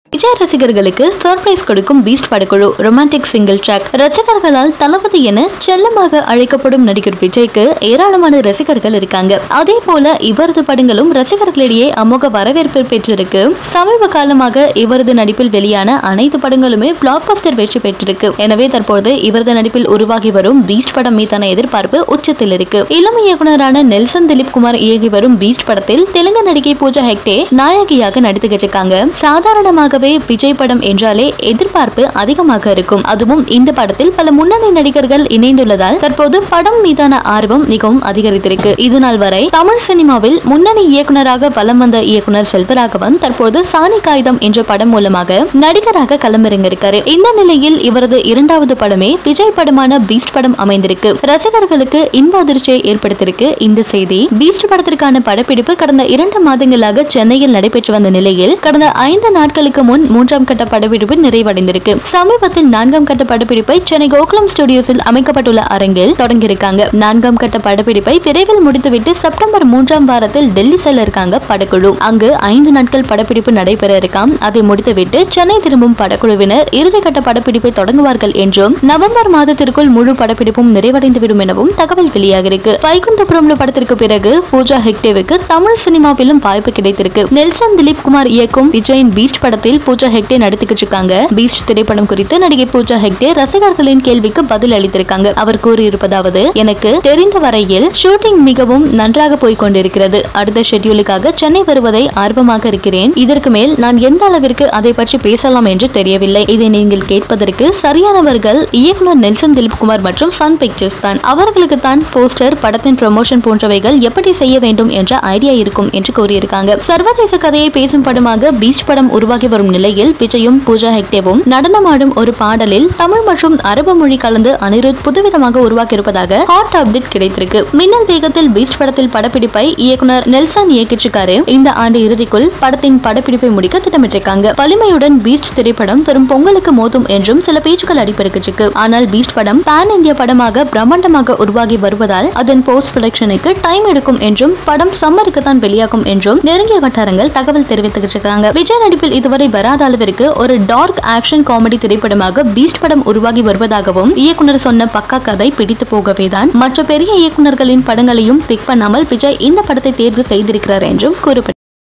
விஜய் ரசிகர்களுக்கு சர்ப்ரைஸ் கொடுக்கும் பீஸ்ட் படக்குழு ரொமான்டிக் சிங்கிள் ட்ராக் ரசிகர்களால் தளபதி என செல்லமாக அழைக்கப்படும் நடிகர் விஜய்க்கு ஏராளமான ரசிகர்கள் இருக்காங்க அதே போல இவரது படங்களும் ரசிகர்களிடையே அமோக வரவேற்பு பெற்றிருக்கு சமீப காலமாக இவரது நடிப்பில் வெளியான அனைத்து படங்களுமே பிளாக் பஸ்டர் வெற்றி பெற்றிருக்கு எனவே தற்போது இவரது நடிப்பில் உருவாகி வரும் பீஸ்ட் படம் மீதான எதிர்பார்ப்பு உச்சத்தில் இருக்கு இளம் இயக்குனரான நெல்சன் திலீப் குமார் இயக்கி வரும் பீஸ்ட் படத்தில் தெலுங்கு நடிகை பூஜா ஹெக்டே நாயகியாக நடித்துக்கிட்டு இருக்காங்க சாதாரணமாகவே விஜய் படம் என்றாலே எதிர்பார்ப்பு அதிகமாக இருக்கும் அதுவும் இந்த படத்தில் பல முன்னணி நடிகர்கள் இணைந்துள்ளதால் தற்போது படம் மீதான ஆர்வம் மிகவும் அதிகரித்திருக்கு இது நாள் வரை தமிழ் சினிமாவில் முன்னணி இயக்குனராக வலம் வந்த இயக்குனர் செல்வராகவன் தற்போது சாணி காகிதம் என்ற படம் மூலமாக நடிகராக களமிறங்கிருக்காரு இந்த நிலையில் இவரது இரண்டாவது படமே விஜய் படமான பீஸ்ட் படம் அமைந்திருக்கு ரசிகர்களுக்கு இன்ப அதிர்ச்சியை ஏற்படுத்தியிருக்கு இந்த செய்தி பீஸ்ட் படத்திற்கான படப்பிடிப்பு கடந்த இரண்டு மாதங்களாக சென்னையில் நடைபெற்று வந்த நிலையில் கடந்த ஐந்து நாட்களுக்கு முன் மூன்றாம் கட்ட படப்பிடிப்பு நிறைவடைந்திருக்கு சமீபத்தில் நான்காம் கட்ட படப்பிடிப்பை சென்னை கோகுலம் ஸ்டுடியோஸில் அமைக்கப்பட்டுள்ள அரங்கில் தொடங்கியிருக்காங்க நான்காம் கட்ட படப்பிடிப்பை விரைவில் முடித்துவிட்டு செப்டம்பர் மூன்றாம் வாரத்தில் டெல்லி செல்ல இருக்காங்க படக்குழு அங்கு ஐந்து நாட்கள் படப்பிடிப்பு நடைபெற இருக்காம் அதை முடித்துவிட்டு சென்னை திரும்பும் படக்குழுவினர் இறுதிக்கட்ட படப்பிடிப்பை தொடங்குவார்கள் என்றும் நவம்பர் மாதத்திற்குள் முழு படப்பிடிப்பும் நிறைவடைந்துவிடும் எனவும் தகவல் வெளியாகிருக்கு வைகுண்டபுரம்ல படத்திற்கு பிறகு பூஜா ஹெக்டேவுக்கு தமிழ் சினிமாவிலும் வாய்ப்பு கிடைத்திருக்கு நெல்சன் திலீப் குமார் இயக்கும் விஜயின் பீஸ்ட் படத்தில் பூஜா ஹெக்டே நடித்துக்கிட்டு இருக்காங்க பீஸ்ட் திரைப்படம் குறித்து நடிகை பூஜா ஹெக்டே ரசிகர்களின் கேள்விக்கு பதில் அளித்திருக்காங்க அவர் கூறியிருப்பதாவது எனக்கு தெரிந்த வரையில் ஷூட்டிங் மிகவும் நன்றாக போய்க் கொண்டிருக்கிறது அடுத்த ஷெட்யூலுக்காக சென்னை வருவதை ஆர்வமாக இருக்கிறேன் இதற்கு மேல் நான் எந்த அளவிற்கு அதை பற்றி பேசலாம் என்று தெரியவில்லை இதை நீங்கள் கேட்பதற்கு சரியானவர்கள் இயக்குனர் நெல்சன் திலீப் குமார் மற்றும் சன் பிக்சர்ஸ் தான் அவர்களுக்கு தான் போஸ்டர் படத்தின் ப்ரமோஷன் போன்றவைகள் எப்படி செய்ய வேண்டும் என்ற ஐடியா இருக்கும் என்று கூறியிருக்காங்க சர்வதேச கதையை பேசும் படமாக பீஸ்ட் படம் உருவாகி வரும் நிலையில் விஜயும் பூஜா ஹெக்டேவும் நடனமாடும் ஒரு பாடலில் தமிழ் மற்றும் அரபு மொழி கலந்து அனிருத் புதுவிதமாக உருவாக்கி இருப்பதாக ஹாட் அப்டேட் கிடைத்திருக்கு மின்னல் வேகத்தில் பீஸ்ட் படத்தில் படப்பிடிப்பை இயக்குனர் நெல்சன் இயக்கிச்சிருக்காரு இந்த ஆண்டு இறுதிக்குள் படத்தின் படப்பிடிப்பை முடிக்க திட்டமிட்டிருக்காங்க வலிமையுடன் பீஸ்ட் திரைப்படம் பெரும் பொங்கலுக்கு மோதும் என்றும் சில பேச்சுக்கள் அடிப்படைக்கு ஆனால் பீஸ்ட் படம் பேன் இந்திய படமாக பிரம்மாண்டமாக உருவாகி வருவதால் அதன் போஸ்ட் ப்ரொடக்ஷனுக்கு டைம் எடுக்கும் என்றும் படம் சம்மருக்கு தான் வெளியாகும் என்றும் நெருங்கிய வட்டாரங்கள் தகவல் தெரிவித்துக்கிட்டு இருக்காங்க விஜய் நடிப்பில் இதுவரை வராத அளவிற்கு ஒரு டார்க் ஆக்ஷன் காமெடி திரைப்படமாக பீஸ்ட் படம் உருவாகி வருவதாகவும் இயக்குனர் சொன்ன பக்கா கதை பிடித்து போகவே தான் மற்ற பெரிய இயக்குனர்களின் படங்களையும் பிக் பண்ணாமல் விஜய் இந்த படத்தை தேர்வு செய்திருக்கிறார் என்றும் கூறப்பட்டது